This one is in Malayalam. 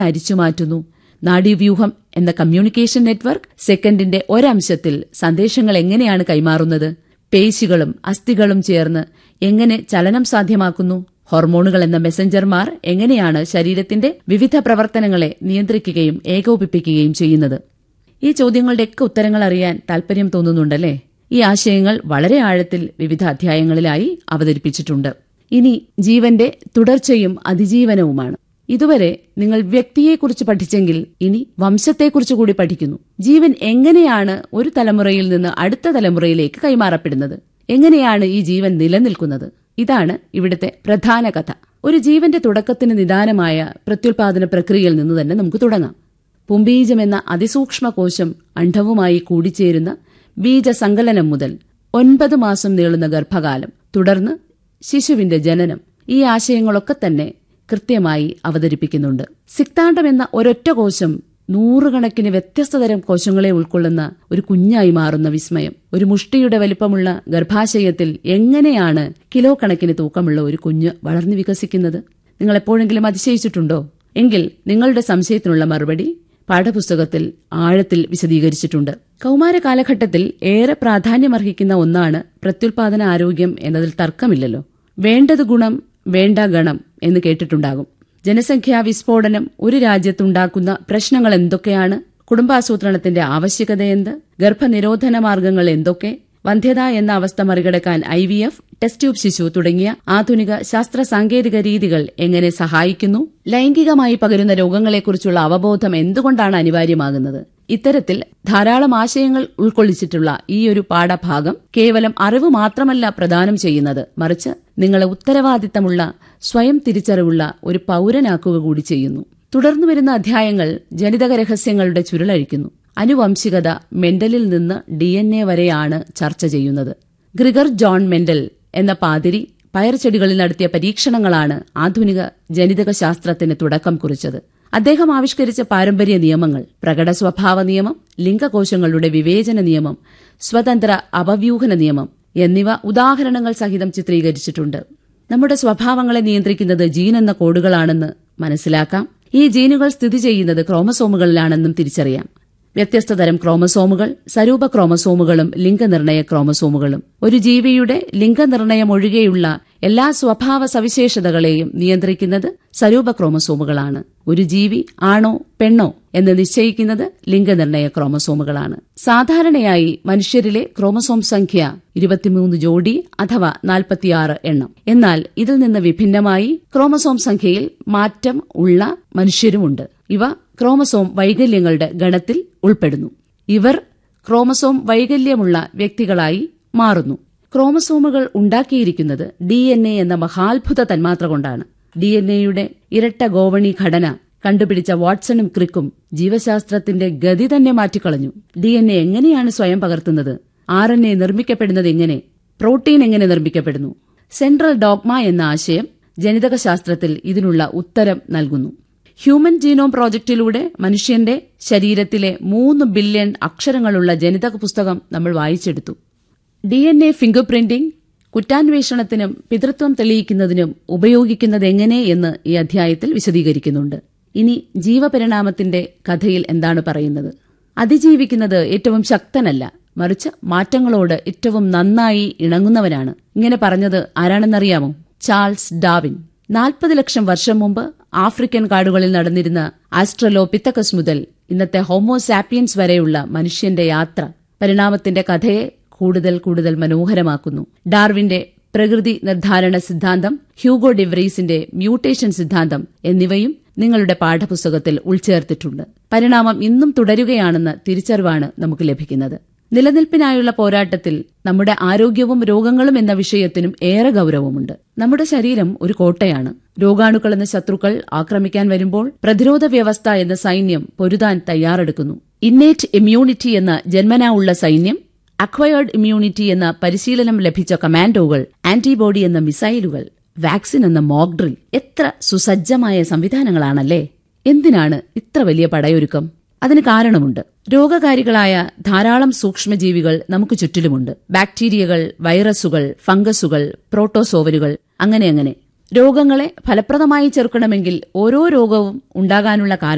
അരിച്ചുമാറ്റുന്നു നാഡീവ്യൂഹം എന്ന കമ്മ്യൂണിക്കേഷൻ നെറ്റ്വർക്ക് സെക്കൻഡിന്റെ ഒരംശത്തിൽ സന്ദേശങ്ങൾ എങ്ങനെയാണ് കൈമാറുന്നത് പേശികളും അസ്ഥികളും ചേർന്ന് എങ്ങനെ ചലനം സാധ്യമാക്കുന്നു ഹോർമോണുകൾ എന്ന മെസഞ്ചർമാർ എങ്ങനെയാണ് ശരീരത്തിന്റെ വിവിധ പ്രവർത്തനങ്ങളെ നിയന്ത്രിക്കുകയും ഏകോപിപ്പിക്കുകയും ചെയ്യുന്നത് ഈ ചോദ്യങ്ങളുടെയൊക്കെ ഉത്തരങ്ങൾ അറിയാൻ താൽപര്യം തോന്നുന്നുണ്ടല്ലേ ഈ ആശയങ്ങൾ വളരെ ആഴത്തിൽ വിവിധ അധ്യായങ്ങളിലായി അവതരിപ്പിച്ചിട്ടുണ്ട് ഇനി ജീവന്റെ തുടർച്ചയും അതിജീവനവുമാണ് ഇതുവരെ നിങ്ങൾ വ്യക്തിയെക്കുറിച്ച് പഠിച്ചെങ്കിൽ ഇനി വംശത്തെക്കുറിച്ച് കൂടി പഠിക്കുന്നു ജീവൻ എങ്ങനെയാണ് ഒരു തലമുറയിൽ നിന്ന് അടുത്ത തലമുറയിലേക്ക് കൈമാറപ്പെടുന്നത് എങ്ങനെയാണ് ഈ ജീവൻ നിലനിൽക്കുന്നത് ഇതാണ് ഇവിടുത്തെ പ്രധാന കഥ ഒരു ജീവന്റെ തുടക്കത്തിന് നിദാനമായ പ്രത്യുൽപാദന പ്രക്രിയയിൽ നിന്ന് തന്നെ നമുക്ക് തുടങ്ങാം പുംബീജം എന്ന അതിസൂക്ഷ്മ കോശം അണ്ഡവുമായി കൂടിച്ചേരുന്ന ബീജസങ്കലനം മുതൽ ഒൻപത് മാസം നീളുന്ന ഗർഭകാലം തുടർന്ന് ശിശുവിന്റെ ജനനം ഈ ആശയങ്ങളൊക്കെ തന്നെ കൃത്യമായി അവതരിപ്പിക്കുന്നുണ്ട് സിക്താണ്ഡം എന്ന ഒരൊറ്റ കോശം നൂറുകണക്കിന് വ്യത്യസ്ത തരം കോശങ്ങളെ ഉൾക്കൊള്ളുന്ന ഒരു കുഞ്ഞായി മാറുന്ന വിസ്മയം ഒരു മുഷ്ടിയുടെ വലിപ്പമുള്ള ഗർഭാശയത്തിൽ എങ്ങനെയാണ് കിലോ കണക്കിന് തൂക്കമുള്ള ഒരു കുഞ്ഞ് വളർന്നു വികസിക്കുന്നത് നിങ്ങൾ എപ്പോഴെങ്കിലും അതിശയിച്ചിട്ടുണ്ടോ എങ്കിൽ നിങ്ങളുടെ സംശയത്തിനുള്ള മറുപടി പാഠപുസ്തകത്തിൽ ആഴത്തിൽ വിശദീകരിച്ചിട്ടുണ്ട് കൗമാര കാലഘട്ടത്തിൽ ഏറെ പ്രാധാന്യമർഹിക്കുന്ന ഒന്നാണ് പ്രത്യുൽപാദന ആരോഗ്യം എന്നതിൽ തർക്കമില്ലല്ലോ വേണ്ടത് ഗുണം വേണ്ട ഗണം എന്ന് കേട്ടിട്ടുണ്ടാകും ജനസംഖ്യാ വിസ്ഫോടനം ഒരു രാജ്യത്തുണ്ടാക്കുന്ന പ്രശ്നങ്ങൾ എന്തൊക്കെയാണ് കുടുംബാസൂത്രണത്തിന്റെ ആവശ്യകത എന്ത് ഗർഭനിരോധന മാർഗങ്ങൾ എന്തൊക്കെ വന്ധ്യത എന്ന അവസ്ഥ മറികടക്കാൻ I V F test tube ശിശു തുടങ്ങിയ ആധുനിക ശാസ്ത്ര സാങ്കേതിക രീതികൾ എങ്ങനെ സഹായിക്കുന്നു ലൈംഗികമായി പകരുന്ന രോഗങ്ങളെക്കുറിച്ചുള്ള അവബോധം എന്തുകൊണ്ടാണ് അനിവാര്യമാകുന്നത് ഇത്തരത്തിൽ ധാരാളം ആശയങ്ങൾ ഉൾക്കൊള്ളിച്ചിട്ടുള്ള ഈ ഒരു പാഠഭാഗം കേവലം അറിവ് മാത്രമല്ല പ്രദാനം ചെയ്യുന്നത് മറിച്ച് നിങ്ങളെ ഉത്തരവാദിത്തമുള്ള സ്വയം തിരിച്ചറിവുള്ള ഒരു പൌരനാക്കുക കൂടി ചെയ്യുന്നു തുടർന്നു വരുന്ന അധ്യായങ്ങൾ ജനിതക രഹസ്യങ്ങളുടെ ചുരുളഴിക്കുന്നു അനുവംശികത മെന്റലിൽ നിന്ന് ഡി എൻ എ വരെയാണ് ചർച്ച ചെയ്യുന്നത് ഗ്രിഗർ ജോൺ മെന്റൽ എന്ന പാതിരി പയർചെടികളിൽ നടത്തിയ പരീക്ഷണങ്ങളാണ് ആധുനിക ജനിതക ശാസ്ത്രത്തിന് തുടക്കം കുറിച്ചത് അദ്ദേഹം ആവിഷ്കരിച്ച പാരമ്പര്യ നിയമങ്ങൾ പ്രകട സ്വഭാവ നിയമം ലിംഗകോശങ്ങളുടെ വിവേചന നിയമം സ്വതന്ത്ര അപവ്യൂഹന നിയമം എന്നിവ ഉദാഹരണങ്ങൾ സഹിതം ചിത്രീകരിച്ചിട്ടുണ്ട് നമ്മുടെ സ്വഭാവങ്ങളെ നിയന്ത്രിക്കുന്നത് ജീൻ എന്ന കോഡുകളാണെന്ന് മനസ്സിലാക്കാം ഈ ജീനുകൾ സ്ഥിതി ചെയ്യുന്നത് ക്രോമസോമുകളിലാണെന്നും തിരിച്ചറിയാം വ്യത്യസ്ത തരം ക്രോമസോമുകൾ സരൂപ ക്രോമസോമുകളും ലിംഗനിർണയ ക്രോമസോമുകളും ഒരു ജീവിയുടെ ലിംഗനിർണയം ഒഴികെയുള്ള എല്ലാ സ്വഭാവ സവിശേഷതകളെയും നിയന്ത്രിക്കുന്നത് സരൂപ ക്രോമസോമുകളാണ് ഒരു ജീവി ആണോ പെണ്ണോ എന്ന് നിശ്ചയിക്കുന്നത് ലിംഗനിർണയ ക്രോമസോമുകളാണ് സാധാരണയായി മനുഷ്യരിലെ ക്രോമസോം സംഖ്യ ഇരുപത്തിമൂന്ന് ജോഡി അഥവാ നാൽപ്പത്തിയാറ് എണ്ണം എന്നാൽ ഇതിൽ നിന്ന് വിഭിന്നമായി ക്രോമസോം സംഖ്യയിൽ മാറ്റം ഉള്ള മനുഷ്യരുമുണ്ട് ഇവ ക്രോമസോം വൈകല്യങ്ങളുടെ ഗണത്തിൽ ഉൾപ്പെടുന്നു ഇവർ ക്രോമസോം വൈകല്യമുള്ള വ്യക്തികളായി മാറുന്നു ക്രോമസോമുകൾ ഉണ്ടാക്കിയിരിക്കുന്നത് ഡി എൻ എ എന്ന മഹാത്ഭുത തന്മാത്ര കൊണ്ടാണ് ഡി എൻ എയുടെ ഇരട്ട ഗോവണി ഘടന കണ്ടുപിടിച്ച വാട്സണും ക്രിക്കും ജീവശാസ്ത്രത്തിന്റെ ഗതി തന്നെ മാറ്റിക്കളഞ്ഞു ഡി എൻ എ എങ്ങനെയാണ് സ്വയം പകർത്തുന്നത് ആർ എൻ എ നിർമ്മിക്കപ്പെടുന്നത് എങ്ങനെ പ്രോട്ടീൻ എങ്ങനെ നിർമ്മിക്കപ്പെടുന്നു സെൻട്രൽ ഡോഗ്മ എന്ന ആശയം ജനിതക ശാസ്ത്രത്തിൽ ഇതിനുള്ള ഉത്തരം നൽകുന്നു ഹ്യൂമൻ ജീനോം പ്രോജക്റ്റിലൂടെ മനുഷ്യന്റെ ശരീരത്തിലെ മൂന്ന് ബില്യൺ അക്ഷരങ്ങളുള്ള ജനിതക പുസ്തകം നമ്മൾ വായിച്ചെടുത്തു D N A fingerprinting കുറ്റാന്വേഷണത്തിനും പിതൃത്വം തെളിയിക്കുന്നതിനും ഉപയോഗിക്കുന്നത് എങ്ങനെ എന്ന് ഈ അധ്യായത്തിൽ വിശദീകരിക്കുന്നുണ്ട് ഇനി ജീവപരിണാമത്തിന്റെ കഥയിൽ എന്താണ് പറയുന്നത് അതിജീവിക്കുന്നത് ഏറ്റവും ശക്തനല്ല മറിച്ച് മാറ്റങ്ങളോട് ഏറ്റവും നന്നായി ഇണങ്ങുന്നവനാണ് ഇങ്ങനെ പറഞ്ഞത് ആരാണെന്നറിയാമോ ചാൾസ് ഡാവിൻ നാൽപ്പത് ലക്ഷം വർഷം മുമ്പ് ആഫ്രിക്കൻ കാടുകളിൽ നടന്നിരുന്ന ആസ്ട്രലോ പിത്തക്കസ് മുതൽ ഇന്നത്തെ ഹോമോസാപ്പിയൻസ് വരെയുള്ള മനുഷ്യന്റെ യാത്ര പരിണാമത്തിന്റെ കഥയെ കൂടുതൽ കൂടുതൽ മനോഹരമാക്കുന്നു ഡാർവിന്റെ പ്രകൃതി നിർദ്ധാരണ സിദ്ധാന്തം ഹ്യൂഗോ ഡിവറീസിന്റെ മ്യൂട്ടേഷൻ സിദ്ധാന്തം എന്നിവയും നിങ്ങളുടെ പാഠപുസ്തകത്തിൽ ഉൾച്ചേർത്തിട്ടുണ്ട് പരിണാമം ഇന്നും തുടരുകയാണെന്ന തിരിച്ചറിവാണ് നമുക്ക് ലഭിക്കുന്നത് നിലനിൽപ്പിനായുള്ള പോരാട്ടത്തിൽ നമ്മുടെ ആരോഗ്യവും രോഗങ്ങളും എന്ന വിഷയത്തിനും ഏറെ ഗൌരവമുണ്ട് നമ്മുടെ ശരീരം ഒരു കോട്ടയാണ് രോഗാണുക്കൾ എന്ന ശത്രുക്കൾ ആക്രമിക്കാൻ വരുമ്പോൾ പ്രതിരോധ വ്യവസ്ഥ എന്ന സൈന്യം പൊരുതാൻ തയ്യാറെടുക്കുന്നു ഇന്നേറ്റ് ഇമ്മ്യൂണിറ്റി എന്ന ജന്മനാ ഉള്ള സൈന്യം അക്വയേർഡ് ഇമ്മ്യൂണിറ്റി എന്ന പരിശീലനം ലഭിച്ച കമാൻഡോകൾ ആന്റിബോഡി എന്ന മിസൈലുകൾ വാക്സിൻ എന്ന മോക്ക് ഡ്രിൽ എത്ര സുസജ്ജമായ സംവിധാനങ്ങളാണല്ലേ എന്തിനാണ് ഇത്ര വലിയ പടയൊരുക്കം അതിന് കാരണമുണ്ട് രോഗകാരികളായ ധാരാളം സൂക്ഷ്മജീവികൾ നമുക്ക് ചുറ്റിലുമുണ്ട് ബാക്ടീരിയകൾ വൈറസുകൾ ഫംഗസുകൾ പ്രോട്ടോസോവലുകൾ അങ്ങനെ അങ്ങനെ രോഗങ്ങളെ ഫലപ്രദമായി ചെറുക്കണമെങ്കിൽ ഓരോ രോഗവും ഉണ്ടാകാനുള്ള കാരണം